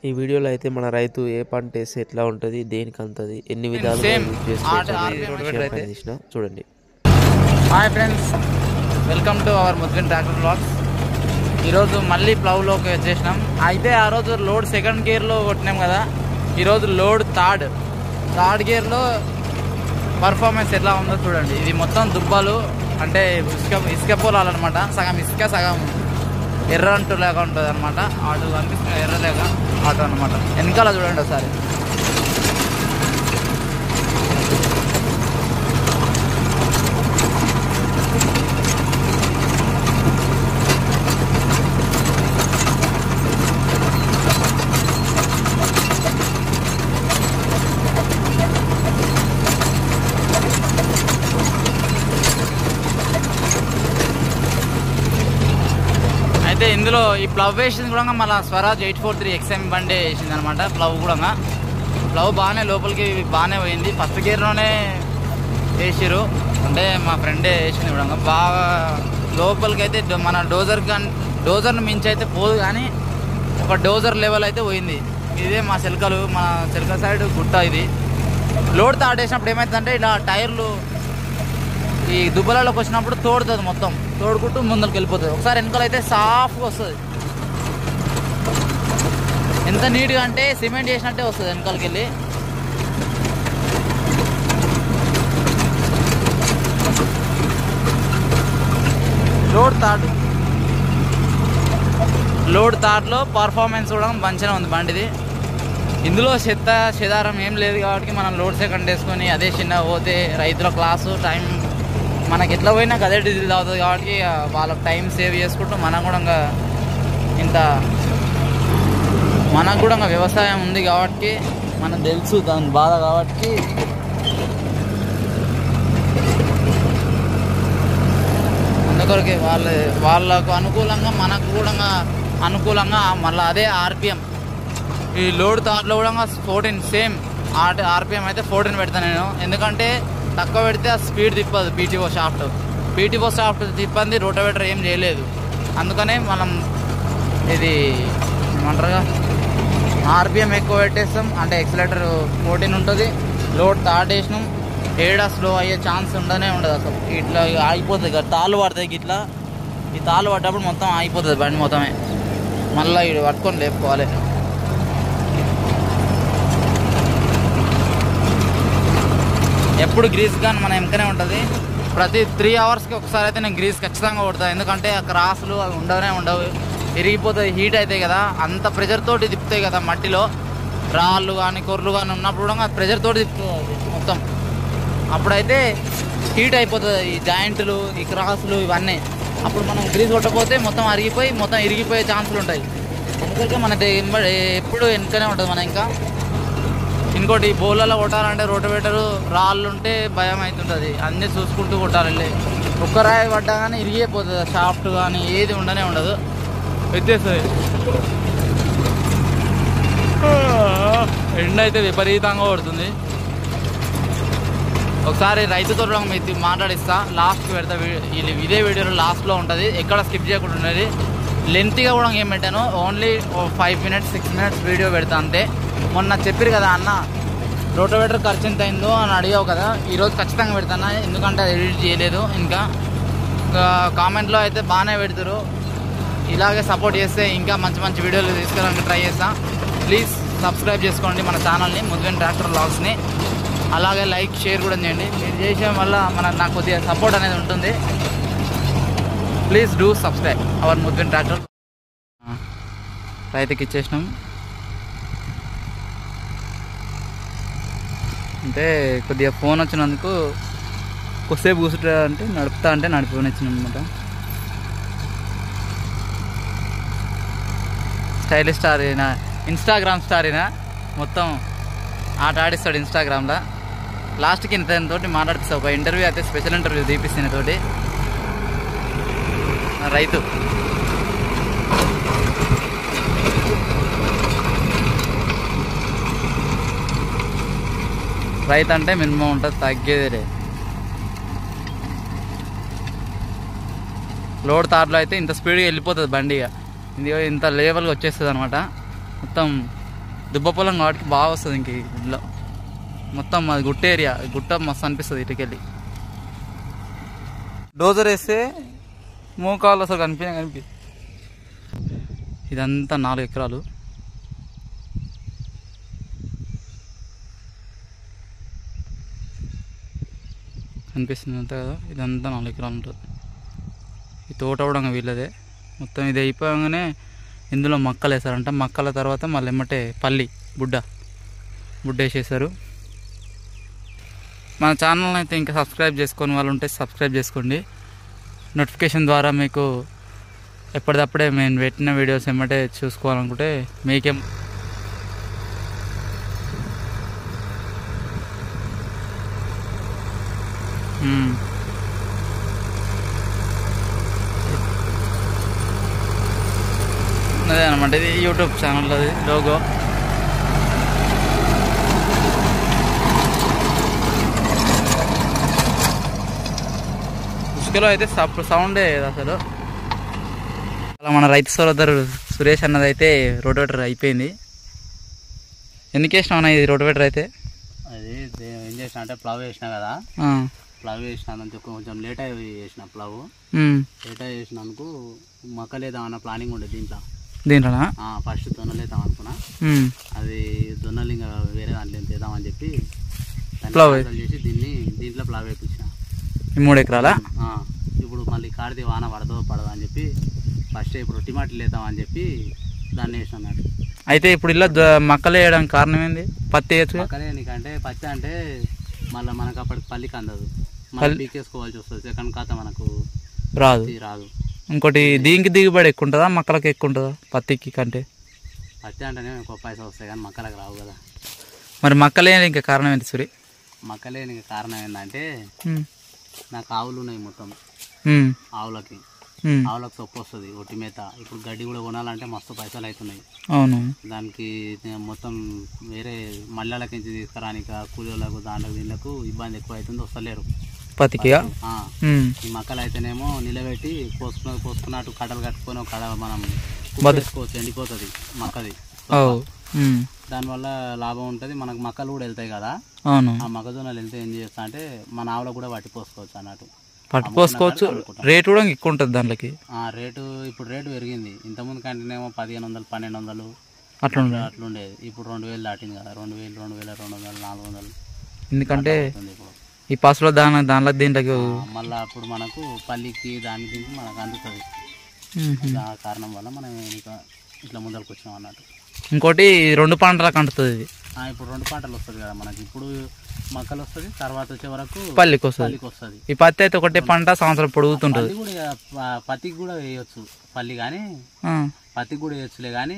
ఈ వీడియోలో అయితే మన రైతు ఏ పంట వేస్తే ఎట్లా ఉంటుంది దేనికి అంతది ఎన్ని విధాలుగా Same. యూజ్ చేసుకోవచ్చు ఆట- అనేది ఆట- విషయం అయితే. పైన తీసిన చూడండి hi friends welcome to our ముద్విన్ ట్రాక్టర్ బ్లాగ్స్ ఈరోజు మళ్ళీ ప్లవ్లోకి వచ్చేసినాం అయితే ఆ రోజు లోడ్ సెకండ్ గేర్లో కొట్టినాం కదా ఈరోజు లోడ్ థర్డ్ థర్డ్ గేర్లో పర్ఫార్మెన్స్ ఎట్లా ఉందో చూడండి ఇది మొత్తం దుబ్బాలు అంటే ఇసుక ఇసుక పొలాలన్నమాట సగం ఇసుక సగం ఎర్ర అంటూ లేక ఉంటుంది అనమాట ఆటో కనిపిస్తుంది ఎర్ర లేక ఆటో అనమాట వెనకాల చూడండి ఒకసారి అయితే ఇందులో ఈ ప్లవ్ వేసింది కూడా మళ్ళీ Swaraj eight four three XM బండి వేసింది అనమాట ప్లవ్ కూడా ప్లవ్ బాగానే లోపలికి బాగానే పోయింది ఫస్ట్ గేర్లోనే వేసిరు అంటే మా ఫ్రెండే వేసింది కూడా బాగా లోపలికి అయితే డో- మన డోజర్ కానీ డోజర్ను మించి అయితే పోదు కానీ ఒక డోజర్ లెవెల్ అయితే పోయింది ఇదే మా చిలకలు మా చిలక సైడ్ గుట్ట ఇది లోడ్ తాటేసినప్పుడు ఏమవుతుందంటే ఇలా టైర్లు ఈ దుబ్బలలోకి వచ్చినప్పుడు తోడుతుంది మొత్తం తోడుకుంటూ ముందరికి వెళ్ళిపోతుంది ఒకసారి వెనకాల అయితే సాఫ్గా వస్తుంది ఎంత నీట్గా అంటే సిమెంట్ చేసినట్టే వస్తుంది వెనకాలకి వెళ్ళి లోడ్ థాట్ లోడ్ థాట్లో పర్ఫార్మెన్స్ కూడా మంచిగా ఉంది బండిది ఇందులో చెత్త చెదారం ఏం లేదు కాబట్టి మనం లోడ్ సెకండ్ వేసుకొని అదే చిన్న పోతే రైతుల క్లాసు టైం మనకి ఎట్లా పోయినా అదే డీజిల్ అవుతుంది కాబట్టి ఆ, వాళ్ళకి టైం సేవ్ చేసుకుంటూ మనకు కూడా ఇంకా ఇంత మనకు కూడా ఇంకా వ్యవసాయం ఉంది కాబట్టి మనకు తెలుసు దాని బాధ కాబట్టి అందుకొరకే వాళ్ళ వాళ్ళకు అనుకూలంగా మనకు కూడా అనుకూలంగా మళ్ళీ అదే ఆర్పిఎం ఈ లోడ్ దాంట్లో కూడా ఫోర్టీన్ సేమ్ ఆర్ ఆర్పిఎం అయితే ఫోర్టీన్ పెడతాను నేను ఎందుకంటే తక్కువ పెడితే ఆ స్పీడ్ తిప్పదు పీటీఓ షాఫ్ట్ పీటీఓ షాఫ్ట్ తిప్పంది రోటోవేటర్ ఏం చేయలేదు అందుకనే మనం ఇది ఏమంటారుగా ఆర్పిఎం ఎక్కువ పెట్టేస్తాం అంటే ఎక్సలేటర్ ఫోర్టీన్ ఉంటుంది లోడ్ థర్డ్ వేసినాం ఏడా స్లో అయ్యే ఛాన్స్ ఉండనే ఉండదు అసలు ఇట్లా ఆగిపోతుంది ఇక తాళ్ళు పడతాయి ఇట్లా ఈ తాళ్ళు పడ్డప్పుడు మొత్తం ఆగిపోతుంది బండి మొత్తమే మళ్ళీ ఇటు పట్టుకొని లేపుకోవాలి ఎప్పుడు గ్రీస్ గాన్ మన వెనకనే ఉంటుంది ప్రతి త్రీ అవర్స్కి ఒకసారి అయితే నేను గ్రీస్ ఖచ్చితంగా కొడతాను ఎందుకంటే ఆ క్రాసులు అవి ఉండవనే ఉండవు విరిగిపోతాయి హీట్ అవుతాయి కదా అంత ప్రెజర్ తోటి తిప్పుతాయి కదా మట్టిలో రాళ్ళు కానీ కొర్రలు కానీ ఉన్నప్పుడు కూడా ప్రెజర్ తోటి తిప్పుతుంది అది మొత్తం అప్పుడైతే హీట్ అయిపోతుంది ఈ జాయింట్లు ఈ క్రాసులు ఇవన్నీ అప్పుడు మనం గ్రీస్ కొట్టకపోతే మొత్తం అరిగిపోయి మొత్తం ఇరిగిపోయే ఛాన్సులు ఉంటాయి అందుకే మన ఎప్పుడు వెనుకనే ఉంటుంది మన ఇంకా ఇంకోటి ఈ బౌలలో కొట్టాలంటే రోటోవేటర్ రాళ్ళు ఉంటే భయం అవుతుంటుంది అన్నీ చూసుకుంటూ కొట్టాలి ఒక్క రాయి పడ్డా కానీ ఇరిగిపోతుంది షాఫ్ట్ కానీ ఏది ఉండనే ఉండదు ఎత్తేస్తుంది ఎండ అయితే విపరీతంగా కొడుతుంది ఒకసారి రైతుతో కూడా మీతో మాట్లాడిస్తా లాస్ట్కి పెడతా వీ- ఇది- ఇదే వీడియోలో లాస్ట్లో ఉంటుంది ఎక్కడ స్కిప్ చేయకుండా ఉన్నది లెంత్గా కూడా ఏం పెట్టాను only five minutes six minutes video పెడతా అంతే మొన్న చెప్పారు కదా అన్న రోటోవేటర్ ఖర్చు ఎంత అయిందో అని అడిగావు కదా ఈరోజు ఖచ్చితంగా పెడతాను ఎందుకంటే అది ఎడిట్ చేయలేదు ఇంకా ఇంకా కామెంట్లో అయితే బాగానే పెడతారు ఇలాగే సపోర్ట్ చేస్తే ఇంకా మంచి మంచి వీడియోలు తీసుకురావడానికి ట్రై చేస్తా ప్లీజ్ సబ్స్క్రైబ్ చేసుకోండి మన ఛానల్ని ముద్విన్ ట్రాక్టర్ బ్లాగ్స్ని అలాగే లైక్ షేర్ కూడా చేయండి మీరు చేసే వల్ల మన నాకు కొద్దిగా సపోర్ట్ అనేది ఉంటుంది ప్లీజ్ డూ సబ్స్క్రైబ్ అవర్ ముద్విన్ ట్రాక్టర్ రైతుకి ఇచ్చేసినాం అంటే కొద్దిగా ఫోన్ వచ్చినందుకు కొద్దిసేపు కూర్చుంటా అంటే నడుపుతా అంటే నడిపి ఇచ్చిన అనమాట స్టైలిష్ స్టార్ అయినా ఇన్స్టాగ్రామ్ స్టార్ అయినా మొత్తం ఆట ఆడిస్తాడు ఇన్స్టాగ్రామ్లో లాస్ట్కి ఇంత తోటి మాట్లాడిస్తా ఒక ఇంటర్వ్యూ అయితే స్పెషల్ ఇంటర్వ్యూ తీపిస్తుంది తోటి ఆ రైతు రైతు అంటే మినిమం ఉంటుంది తగ్గేదే లోడ్ తార్లో అయితే ఇంత స్పీడ్గా వెళ్ళిపోతుంది బండి ఇక ఇది ఇంత లేవల్గా వచ్చేస్తుంది అనమాట మొత్తం దుబ్బ పొలం కాబట్టి బాగా వస్తుంది ఇంక ఈ గుడ్లో మొత్తం అది గుట్ట ఏరియా గుట్ట మస్తు అనిపిస్తుంది ఇటుకెళ్ళి డోజర్ వేస్తే మోకాలు అసలు కనిపించే కనిపి ఇదంతా నాలుగు ఎకరాలు కనిపిస్తుంది అంతా కదా ఇదంతా నాలుగు ఎకరాలు ఉంటుంది ఈ తోట కూడా ఇంకా వీళ్ళదే మొత్తం ఇది అయిపోగానే ఇందులో మక్కలు వేసారంట మక్కల తర్వాత మళ్ళీ ఎమ్మటే పల్లి బుడ్డ బుడ్డ వేసేసారు మన ఛానల్ అయితే ఇంకా సబ్స్క్రైబ్ చేసుకొని వాళ్ళు ఉంటే సబ్స్క్రైబ్ చేసుకోండి నోటిఫికేషన్ ద్వారా మీకు ఎప్పటికప్పుడే మేము పెట్టిన వీడియోస్ ఏమంటే చూసుకోవాలనుకుంటే మీకేం మ్మ్. అదే అనమాట ఇది యూట్యూబ్ ఛానల్ అది లోగో ఇసుకలో అయితే సప్ సౌండే లేదు అసలు అలా మన రైతు సోదరు సురేష్ అన్నది అయితే రోటోవేటర్ అయిపోయింది ఎందుకు వేసినావు అన్న ఇది రోటోవేటర్ అయితే అది దే- ఏం చేసిన అంటే ప్లవ్ వేసిన కదా ఆ, ప్లవ్ వేసినందుకు కొంచెం లేట్ అయి వేసిన ప్లవ్ ఉమ్, లేట్ అయి వేసినందుకు మొక్కలేదామన్న ప్లానింగ్ ఉండే దీంట్లో దీంట్లోనా ఫస్ట్ దున్నలేదాం అనుకున్నా ఉమ్, అది దున్నలు ఇంకా వేరే దాంట్లో తీద్దామని చెప్పి దాన్ని ప్లవ్ cancel చేసి దీన్ని దీంట్లో ప్లవ్ వేయించిన ఈ మూడు ఎకరాలా ఇప్పుడు మళ్ళీ కాడిది వాన పడదో పడదో అని చెప్పి ఫస్ట్ ఇప్పుడు టిమాటీ లేద్దామని చెప్పి దాన్ని వేసిన అన్నట్టు అయితే ఇప్పుడు ఇలా ద- మక్కలు వేయడానికి కారణం ఏంది పత్తి వేయచ్చుగా పక్కనే నీకంటే పత్తి అంటే మళ్ళీ మనకు అప్పటికి పల్లికి అందదు మళ్ళీ పల్లి- పీకేసుకోవాల్సి వస్తుంది సెకండ్ ఖాతా మనకు రాదు ఇది రాదు ఇంకోటి దీనికి దిగుబడి ఎక్కువ ఉంటుందా మక్కలకి ఎక్కువ ఉంటుందా పత్తికి కంటే పత్తి అంటేనే ఎక్కువ పైసలు వస్తాయి కానీ మక్కలకు రావు కదా మరి మక్కలే ఇంకా కారణం ఏంటి సూరి మక్కలే నీకు కారణం ఏంటంటే ఉమ్, నాకు ఆవులు ఉన్నాయి మొత్తం ఉమ్, ఆవులకి ఉమ్, ఆవులకు సొప్పు వస్తుంది ఒట్టి మేత ఇప్పుడు గడ్డి కూడా కొనాలంటే మస్తు పైసలు అవుతున్నాయి అవును దానికి నేను మొత్తం వేరే మల్లెలకి నుంచి తీసుకురానిక కూలీలకు దాంట్లకు దీనికి ఇబ్బంది ఎక్కువ అవుతుంది వస్తలేరు పత్తికిగా ఆ, ఉమ్, ఈ మక్కలు అయితేనేమో నిలబెట్టి కోసుకున్న కోసుకున్నట్టు కట్టలు కట్టుకొని ఒక కడ మనం బదు- వేసుకోవచ్చు ఎండిపోతుంది మక్కది ఓ ఉమ్, దానివల్ల లాభం ఉంటుంది మనకు మక్కలు కూడా వెళ్తాయి కదా అవును ఆ మొక్కజొన్నలు వెళ్తే ఏం చేస్తా అంటే మన ఆవులకు కూడా పట్టి పోసుకోవచ్చు అన్నట్టు పట్టు పోసుకోవచ్చు రేట్ కూడా ఎక్కువ ఉంటుంది దాంట్లోకి ఆ రేటు ఇప్పుడు రేటు పెరిగింది ఇంతకుముందు కంటేనేమో పదిహేను వందలు పన్నెండు వందలు అట్లా ఉండదు అట్లుండేది ఇప్పుడు రెండు వేలు దాటింది కదా రెండు వేలు రెండు వేల రెండు వందలు నాలుగు వందలు ఎందుకంటే అవుతుంది ఇప్పుడు ఈ పసులో దాని దానిలో దీంట్లోకి ఆ, మళ్ళా అప్పుడు మనకు పల్లికి దానికి దీనికి మనకు అందుతుంది ఉహు. ఆ కారణం వల్ల మనం ఇంకా ఇట్లా ముందరకు వచ్చినాం అన్నట్టు ఇంకోటి రెండు పంటలకు అంటుతుంది ఇది ఆ, ఇప్పుడు రెండు పంటలు వస్తుంది కదా మనకి ఇప్పుడు మక్కలు వస్తుంది తర్వాత వచ్చే వరకు పల్లికి వస్తుంది పల్లికి వస్తుంది ఈ పత్తి అయితే ఒకటే పంట సంవత్సరం పొడుగుతుంటుంది పల్లి కూడా ప- పత్తికి కూడా వేయొచ్చు పల్లి కానీ ఆ, పత్తికి కూడా వేయచ్చులే కానీ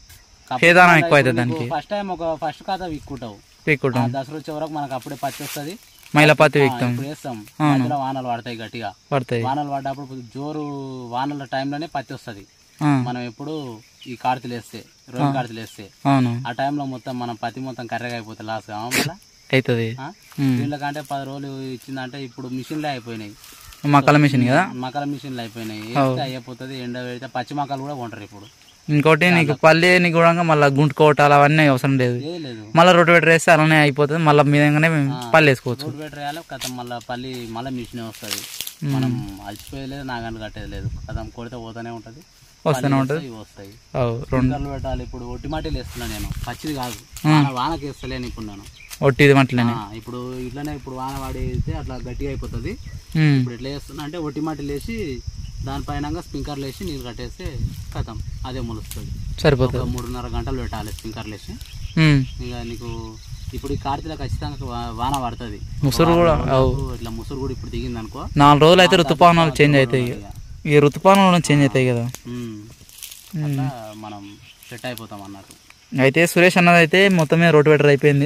హేదానం ఎక్కువ అవుతుంది దానికి ఫస్ట్ టైం ఒక ఫస్ట్ ఖాతా విక్కుంటావు ఆ పీక్కుంటాం దసరా వచ్చే వరకు మనకు అప్పుడే పత్తి వస్తుంది మైల పత్తి వీక్తాం ఇప్పుడు వేస్తాం అవును. మధ్యలో వానలు పడతాయి గట్టిగా పడతాయి వానలు పడ్డప్పుడు జోరు వానల టైంలోనే పత్తి వస్తుంది ఆ, మనం ఎప్పుడు ఈ కార్తీలు వేస్తే రెండు కార్తీలు వేస్తే అవును ఆ టైంలో మొత్తం మనం పత్తి మొత్తం కర్రగా అయిపోతుంది లాస్ మళ్ళీ అవుతుంది ఉమ్. వీళ్ళకంటే పది రోజులు ఇచ్చిందంటే ఇప్పుడు మిషన్లే అయిపోయినాయి మక్కల మిషన్ కదా మకల మిషన్లు అయిపోయినాయి వేస్తే అయిపోతుంది ఎండ పెడితే పచ్చి మక్కలు కూడా కొంటారు ఇప్పుడు ఇంకోటి నీకు పల్లి నీకు కూడా మళ్ళీ గుంటు కోటాలు అవన్నీ అవసరం లేదు ఏ లేదు మళ్ళీ రొట్టె వేస్తే అలానే అయిపోతుంది మళ్ళీ మీదంగానే పల్లి వేసుకోవచ్చు రోడ్ బెటర్ వేయాలి కథ మళ్ళీ పల్లి మళ్ళీ మిషన్ వస్తుంది మనం అలసిపోయేది లేదు నాగంట కట్టేది లేదు కథం కొడితే పోతూనే ఉంటుంది వస్తూనే ఉంటుంది ఇవి వస్తాయి అవు, రెండు స్పీకర్లు పెట్టాలి ఇప్పుడు ఒట్టి మాటలు వేస్తున్నా నేను పచ్చిది కాదు వాన వానకి వేస్తలేను ఇప్పుడు నేను ఒట్టిది మట్లనే ఆ, ఇప్పుడు ఇట్లనే ఇప్పుడు వాన వాడితే అట్లా గట్టిగా అయిపోతుంది ఉమ్, ఇప్పుడు ఎట్లా చేస్తున్నా అంటే ఒట్టి మాటలు వేసి దానిపైన స్ప్రింకర్లు వేసి నీళ్ళు కట్టేస్తే కథం అదే మొలుస్తుంది సరిపోతుంది ఒక మూడున్నర గంటలు పెట్టాలి స్ప్రింకర్లు వేసి ఉమ్, ఇక నీకు ఇప్పుడు ఈ కార్తీలో ఖచ్చితంగా వా- వాన పడుతుంది ముసురు కూడా అవు ఇట్లా ముసురు కూడా ఇప్పుడు దిగింది అనుకో నాలుగు రోజులు అయితే ఋతుపవనాలు చేంజ్ అవుతాయి ఇక. ఈ ఋతుపవనాలు చేంజ్ అవుతాయి కదా ఉమ్. అట్లా మనం సెట్ అయిపోతాం అన్నట్టు అయితే సురేష్ అన్నది అయితే మొత్తం మీద రోడ్డు బెటర్ అయిపోయింది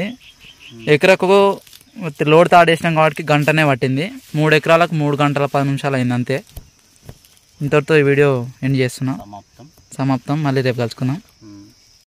ఎకరకు లోడ్ తాడేసినాం కాబట్టి గంటనే పట్టింది మూడు ఎకరాలకు మూడు గంటల పది నిమిషాలు అయింది అంతే ఇంతటితో ఈ వీడియో ఎండ్ చేస్తున్నాం సమాప్తం సమాప్తం మళ్ళీ రేపు కలుసుకుందాం